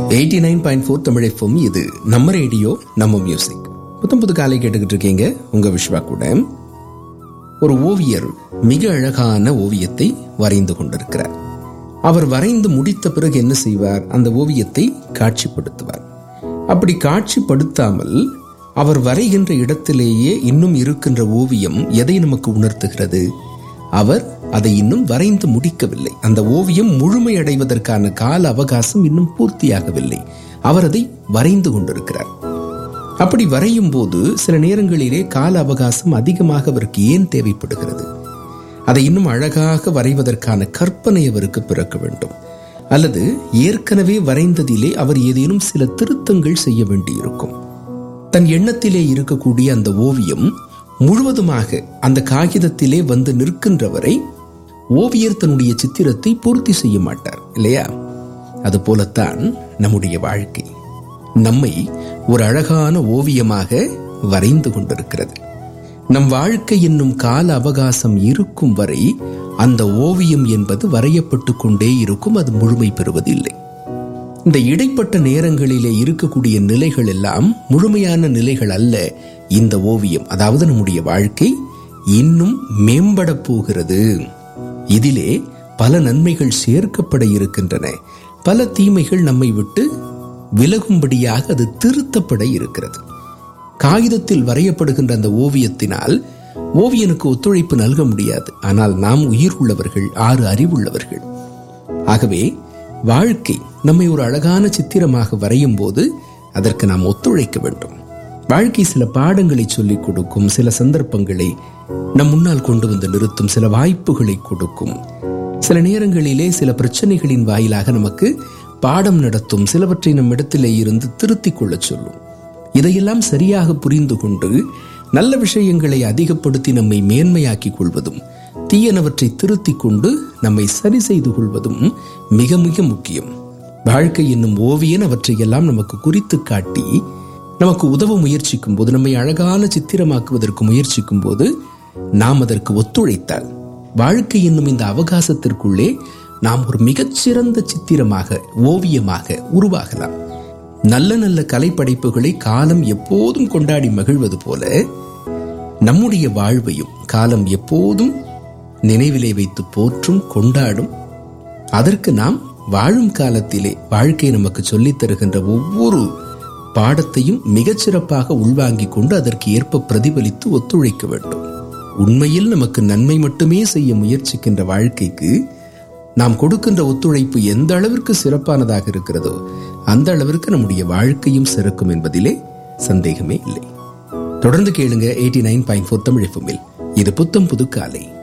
eighty nine point four Tamil FM இது நம்ம radio நம்ம மியூசிக் புத்தம் புது காலை கேட்டுக்கிட்டு இருக்கீங்க உங்க விஸ்வா கூட ஒரு ஓவியர் மிக அழகான ஓவியத்தை வரைந்து கொண்டிருக்கிறார் அவர் வரைந்து முடித்த பிறகு என்ன செய்வார் அந்த ஓவியத்தை காட்சிப்படுத்துவார் அப்படி காட்சிப்படுத்தாமல் அவர் வரைகின்ற இடத்திலேயே இன்னும் இருக்கின்ற ஓவியம் எதை நமக்கு உணர்த்துகிறது அவர் அதை இன்னும் வரைந்து முடிக்கவில்லை அந்த ஓவியம் முழுமையடைவதற்கான கால அவகாசம் இன்னும் பூர்த்தியாகவில்லை அவர் அதை வரைந்து கொண்டிருக்கிறார் அப்படி வரையும் போது சில நேரங்களிலே கால அவகாசம் அதிகமாக அவருக்கு ஏன் தேவைப்படுகிறது அதை இன்னும் அழகாக வரைவதற்கான கற்பனை அவருக்கு பிறக்க வேண்டும் அல்லது ஏற்கனவே வரைந்ததிலே அவர் ஏதேனும் சில திருத்தங்கள் செய்ய வேண்டியிருக்கும் தன் எண்ணத்திலே இருக்கக்கூடிய அந்த ஓவியம் முழுவதுமாக அந்த காகிதத்திலே வந்து நிற்கின்ற வரை ஓவியர் தன்னுடைய சித்திரத்தை பூர்த்தி செய்ய மாட்டார் இல்லையா அது போலத்தான் நம்முடைய வாழ்க்கை நம்மை ஒரு அழகான ஓவியமாக வரைந்து கொண்டிருக்கிறது நம் வாழ்க்கை என்னும் கால அவகாசம் இருக்கும் வரை அந்த ஓவியம் என்பது வரையப்பட்டு கொண்டே இருக்கும் அது முழுமை பெறுவதில்லை இந்த இடைப்பட்ட நேரங்களிலே இருக்கக்கூடிய நிலைகள் எல்லாம் முழுமையான நிலைகள் அல்ல இந்த ஓவியம் அதாவது நம்முடைய வாழ்க்கை இன்னும் மேம்பட போகிறது இதிலே பல நன்மைகள் சேர்க்கப்பட இருக்கின்றன பல தீமைகள் நம்மை விட்டு விலகும்படியாக அது திருத்தப்பட இருக்கிறது காகிதத்தில் வரையப்படுகின்ற அந்த ஓவியத்தினால் ஓவியனுக்கு ஒத்துழைப்பு நல்க முடியாது ஆனால் நாம் உயிர் உள்ளவர்கள் ஆறு அறிவுள்ளவர்கள் ஆகவே வாழ்க்கை நம்மை ஒரு அழகான சித்திரமாக வரையும் போது அதற்கு நாம் ஒத்துழைக்க வேண்டும் வாழ்க்கை சில பாடங்களை சொல்லிக் கொடுக்கும் சில சந்தர்ப்பங்களை நம் முன்னால் கொண்டு வந்து நிறுத்தும் சில வாய்ப்புகளை கொடுக்கும் சில நேரங்களிலே சில பிரச்சனைகளின் வாயிலாக நமக்கு பாடம் நடத்தும் சிலவற்றை நம் இடத்திலே இருந்து திருத்திக் கொள்ளச் சொல்லும் இதையெல்லாம் சரியாக புரிந்து கொண்டு நல்ல விஷயங்களை அதிகப்படுத்தி நம்மை மேன்மையாக்கிக் கொள்வதும் தீயனவற்றை திருத்திக் கொண்டு நம்மை சரி செய்து கொள்வதும் மிக மிக முக்கியம் வாழ்க்கை என்னும் ஓவியன் அவற்றையெல்லாம் நமக்கு குறித்து காட்டி நமக்கு உதவ முயற்சிக்கும் போது நம்மை அழகான சித்திரமாக்குவதற்கு முயற்சிக்கும் போது நாம் அதற்கு ஒத்துழைத்தால் வாழ்க்கை என்னும் இந்த அவகாசத்திற்குள்ளே நாம் ஒரு மிகச்சிறந்த சித்திரமாக ஓவியமாக உருவாகலாம் நல்ல நல்ல கலைப்படைப்புகளை காலம் எப்போதும் கொண்டாடி மகிழ்வது போல நம்முடைய வாழ்வையும் காலம் எப்போதும் நினைவிலே வைத்து போற்றும் கொண்டாடும் அதற்கு நாம் வாழும் காலத்திலே வாழ்க்கை நமக்கு சொல்லித் தருகின்ற ஒவ்வொரு பாடத்தையும் மிகச்சிறப்பாக உள்வாங்கிக் கொண்டு அதற்கு ஏற்ப பிரதிபலித்து ஒத்துழைக்க வேண்டும் உண்மையில் நமக்கு நன்மை மட்டுமே செய்ய முயற்சிக்கின்ற வாழ்க்கைக்கு நாம் கொடுக்கின்ற ஒத்துழைப்பு எந்த அளவிற்கு சிறப்பானதாக இருக்கிறதோ அந்த அளவிற்கு நம்முடைய வாழ்க்கையும் சிறக்கும் என்பதிலே சந்தேகமே இல்லை தொடர்ந்து கேளுங்க eighty nine point four Tamil இது புத்தம் புது காலை